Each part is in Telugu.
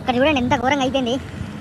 ఇక్కడ చూడండి ఎంత ఘోరంగా అయిపోయింది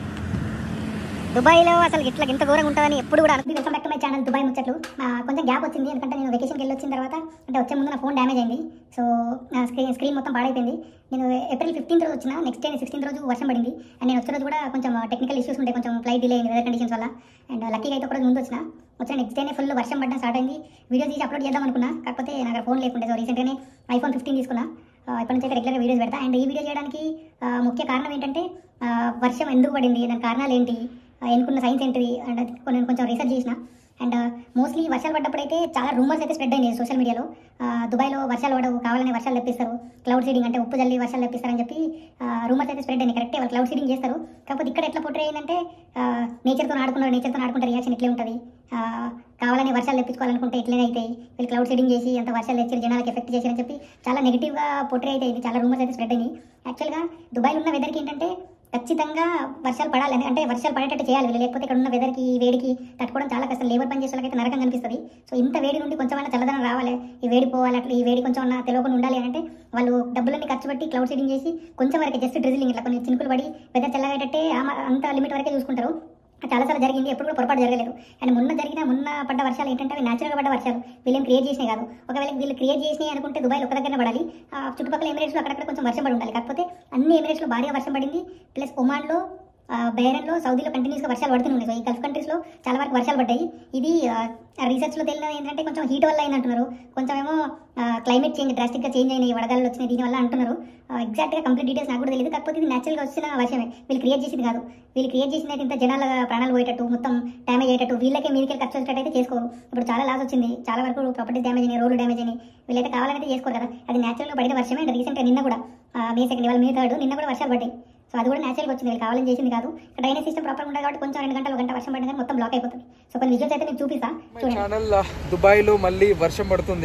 దుబాయ్లో అసలు ఇట్లా ఇంత ఘోరంగా ఉంటుందని ఎప్పుడు కూడా అనుకుంది welcome back to my channel Dubai ముచ్చట్లు ఆ, కొంచెం గ్యాప్ వచ్చింది ఎందుకంటే నేను వెకేషన్కి వెళ్ళి వచ్చిన తర్వాత అంటే వచ్చే ముందు నా ఫోన్ డ్యామేజ్ అయింది సో నా స్క్రీన్ స్క్రీన్ మొత్తం పాడైపోయింది నేను ఏప్రిల్ ఫిఫ్టీన్త్ రోజు వచ్చిన నెక్స్ట్ డే సిక్స్టీన్త్ రోజు వర్షం పడింది అండ్ నేను వచ్చిన రోజు కూడా కొంచెం టెక్నికల్ ఇష్యూస్ ఉంటాయి కొంచెం ఫ్లైట్ డిలే అయింది వెదర్ కండిషన్స్ వల్ల అండ్ లక్కీగా అయితే ఒక రోజు ముందు వచ్చిన వచ్చిన నెక్స్ట్ డేనే ఫుల్ వర్షం పడడం స్టార్ట్ అయింది వీడియో తీసి అప్లోడ్ చేద్దాం అనుకున్నా కాకపోతే నాకు ఫోన్ లేకుండే సో రీసెంట్గానే ఐఫోన్ ఫిఫ్టీన్ తీసుకున్నా ఆ, ఇప్పటి నుంచి అయితే రెగ్యులర్గా వీడియోస్ పెడతా అండ్ ఈ వీడియో చేయడానికి ఆ, ముఖ్య కారణం ఏంటంటే ఆ, వర్షం ఎందుకు పడింది దాని కారణాలు ఏంటి ఆ, ఎన్నుకున్న సైన్స్ ఏంటిది అండ్ అది కొన్ని కొంచెం రీసెర్చ్ చేసిన అండ్ మోస్ట్లీ వర్షాలు పడ్డప్పుడు అయితే చాలా రూమర్స్ అయితే స్ప్రెడ్ అయింది సోషల్ మీడియాలో ఆ, దుబాయ్లో వర్షాలు పడవు కావాలని వర్షాలు తెప్పిస్తారు క్లౌడ్ సీడింగ్ అంటే ఉప్పు జల్లి వర్షాలు తెప్పిస్తారని చెప్పి రూమర్స్ అయితే స్ప్రెడ్ అయింది కరెక్టే వాళ్ళు క్లౌడ్ సీడింగ్ చేస్తారు కాకపోతే ఇక్కడ ఎట్లా పోట్రే అయిందంటే నేచర్తో ఆడుకున్నారు నేచర్తో ఆడుకుంటే రియాక్షన్ ఇట్లే ఉంటుంది ఆ, కావాలని వర్షాలు తెప్పించుకోవాలనుకుంటే ఇట్లనే అవుతాయి వీళ్ళు క్లౌడ్ సీడింగ్ చేసి అంత వర్షాలు తెచ్చి జనాలకు ఎఫెక్ట్ చేశారని చెప్పి చాలా నెగిటివ్గా పోట్రే అయితే అయింది చాలా రూమర్స్ అయితే స్ప్రెడ్ అయినాయి యాక్చువల్గా దుబాయ్లో ఉన్న వెదర్కి ఏంటంటే ఖచ్చితంగా వర్షాలు పడాలి అంటే వర్షాలు పడేటట్టు చేయాలి వీళ్ళు లేకపోతే ఇక్కడ ఉన్న వెదర్కి ఈ వేడికి తట్టుకోవడం చాలా కష్టం లేబర్ పని చేసే వాళ్ళకైతే నరకం కనిపిస్తుంది సో ఇంత వేడి నుండి కొంచెమైనా చల్లదనం రావాలి ఈ వేడి పోవాలి అట్లా ఈ వేడి కొంచెం తెలియకుండా ఉండాలి అని అంటే వాళ్ళు డబ్బులన్నీ ఖర్చు పెట్టి క్లౌడ్ సీడింగ్ చేసి కొంచెం వరకు జస్ట్ డ్రిజిలింగ్ ఇట్లా కొన్ని చినుకులు పడి వెదర్ చల్లగేటట్టే ఆ- అంత లిమిట్ వరకే చూసుకుంటారు చాలాసార్లు జరిగింది ఎప్పుడు కూడా పొరపాటు జరగలేదు అండ్ మొన్న జరిగిన మొన్న పడ్డ వర్షాలు ఏంటంటే అవి న్యాచురల్గా పడ్డ వర్షాలు వీళ్ళేం క్రియేట్ చేసినాయి కాదు ఒకవేళ వీళ్ళు క్రియేట్ చేసినాయి అనుకుంటే దుబాయ్ ఒక దగ్గర పడాలి ఆ, చుట్టుపక్కల ఎమిరేట్స్లో అక్కడక్కడ కొంచెం వర్షం పడి ఉండాలి కాకపోతే అన్ని ఎమిరేట్స్లో భారీగా వర్షం పడింది ప్లస్ ఒమాన్లో ఆ, బహ్రెయిన్లో సౌదీలో కంటిన్యూస్గా వర్షాలు పడుతూనే ఉన్నాయి సో ఈ గల్ఫ్ కంట్రీస్లో చాలా వరకు వర్షాలు పడ్డాయి ఇది ఆ, రీసెర్చ్లో తెలియదు ఏంటంటే కొంచెం హీట్ వల్ల అయింది అంటున్నారు కొంచెం ఏమో క్లైమేట్ చేంజ్ డ్రాస్టిక్గా చేంజ్ అయినాయి వడగాలు వచ్చినాయి దీనివల్ల అంటున్నారు ఎగ్జాక్ట్గా కంప్లీట్ డీటెయిల్స్ నాకు కూడా తెలియదు కాకపోతే ఇది న్యాచురల్గా వచ్చిన వర్షమే వీళ్ళు క్రియేట్ చేసింది కాదు వీళ్ళు క్రియేట్ చేసిన ఇంత జనాల ప్రాణాలు పోయేటట్టు మొత్తం డ్యామేజ్ అయ్యేటట్టు వీళ్ళకే మీదకి ఖర్చు వచ్చేటట్టు అయితే చేసుకోరు ఇప్పుడు చాలా లాస్ వచ్చింది చాలా వరకు ప్రాపర్టీస్ డ్యామేజ్ అయినాయి రోడ్లు డ్యామేజ్ అయినాయి వీళ్ళైతే కావాలంటే చేసుకోరు కదా అది న్యాచురల్గా పడిన వర్షమే అండ్ రీసెంట్గా నిన్న కూడా ఆ, మే సెకండ్ వాళ్ళ మే థర్డ్ నిన్న కూడా వర్షాలు పడ్డాయి సో అది కూడా న్యాచురల్గా వచ్చింది వీళ్ళు కావాలని చేసింది కాదు డ్రైనేజ్ సిస్టమ్ ప్రాపర్ ఉండదు కాబట్టి కొంచెం రెండు గంటలు ఒక గంట వర్షం పడిన కానీ మొత్తం బ్లాక్ అయిపోతుంది సో కొన్ని విజువల్స్ అయితే మీకు చూపిస్తా మై చూడండి ఛానల్ దుబాయ్లో మళ్ళీ వర్షం పడుతుంది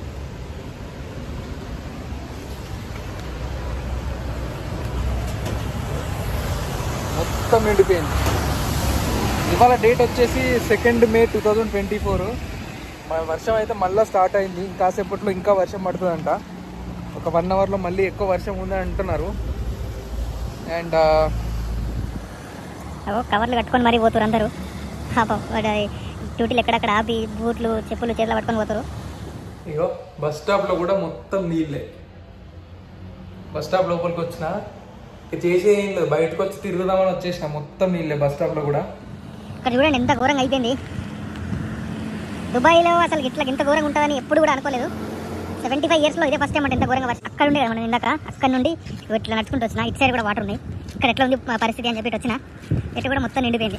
మొత్తం ఎండిపోయింది ఇవాళ డేట్ వచ్చేసి second May two thousand twenty four వర్షం అయితే మళ్ళీ స్టార్ట్ అయింది ఇంకాసేపట్లో ఇంకా వర్షం పడుతుందంట ఒక వన్ అవర్లో మళ్ళీ ఎక్కువ వర్షం ఉందని అంటున్నారు అండ్ అవో కవర్లు కట్టుకొని మరీ పోతారు అందరూ పాపం వాడు డ్యూటీలు ఎక్కడక్కడ ఆపి బూట్లు చెప్పులు చేతిలో పట్టుకొని పోతారు ఇగో బస్ స్టాప్ లో కూడా మొత్తం నీళ్ళే బస్ స్టాప్ లోపలికి వచ్చిన ఇక చేసే ఏం లేదు బయటకు వచ్చి తిరుగుదామని వచ్చేసిన మొత్తం నీళ్ళే బస్ స్టాప్ లో కూడా ఇక్కడ చూడండి ఎంత ఘోరంగా అయిపోయింది దుబాయ్లో అసలు ఇట్లా ఇంత ఘోరంగా ఉంటుందని ఎప్పుడు కూడా అనుకోలేదు సెవెంటీ ఫైవ్ ఇయర్స్లో ఇదే ఫస్ట్ టైం అంటే ఇంత ఘోరంగా వర్షం అక్కడ ఉండే కదా మనం ఇందాక అక్కడ నుండి ఇట్లా నడుచుకుంటూ వచ్చిన ఇటు సైడ్ కూడా వాటర్ ఉన్నాయి ఇక్కడ ఎట్లా ఉంది మా పరిస్థితి అని చెప్పి ఇటు వచ్చిన ఇటు కూడా మొత్తం నిండిపోయింది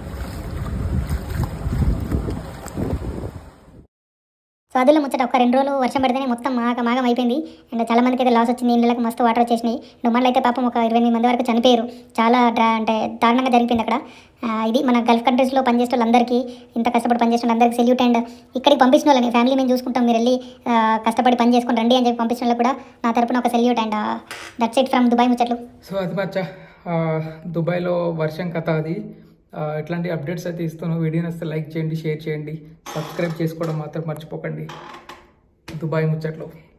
సో అదిలో ముచ్చట ఒక రెండు రోజులు వర్షం పడితేనే మొత్తం మాగ మాగం అయిపోయింది అండ్ చాలా మందికి అయితే లాస్ వచ్చింది ఇళ్ళకి మస్తు వాటర్ వచ్చేసినాయి నువ్వులు అయితే పాపం ఒక ఇరవై ఎనిమిది మంది వరకు చనిపోయారు చాలా డ్రా అంటే దారుణంగా జరిగిపోయింది అక్కడ ఆ, ఇది మన గల్ఫ్ కంట్రీస్లో పనిచేసే వాళ్ళందరికీ ఇంత కష్టపడి పనిచేసిన వాళ్ళందరికీ సెల్యూట్ అండ్ ఇక్కడికి పంపించిన వాళ్ళని ఫ్యామిలీ మేము చూసుకుంటాం మీరు వెళ్ళి ఆ, కష్టపడి పని చేసుకొని రండి అని చెప్పి పంపించిన వాళ్ళకి కూడా నా తరపున ఒక salute and that's it from Dubai ముచ్చట్లు సో అది మచ్చా దుబాయ్లో వర్షం కథ అది ఆ, ఇట్లాంటి అప్డేట్స్ అయితే ఇస్తాను వీడియో నచ్చితే లైక్ చేయండి షేర్ చేయండి సబ్స్క్రైబ్ చేసుకోవడం మాత్రం మర్చిపోకండి దుబాయ్ ముచ్చట్లో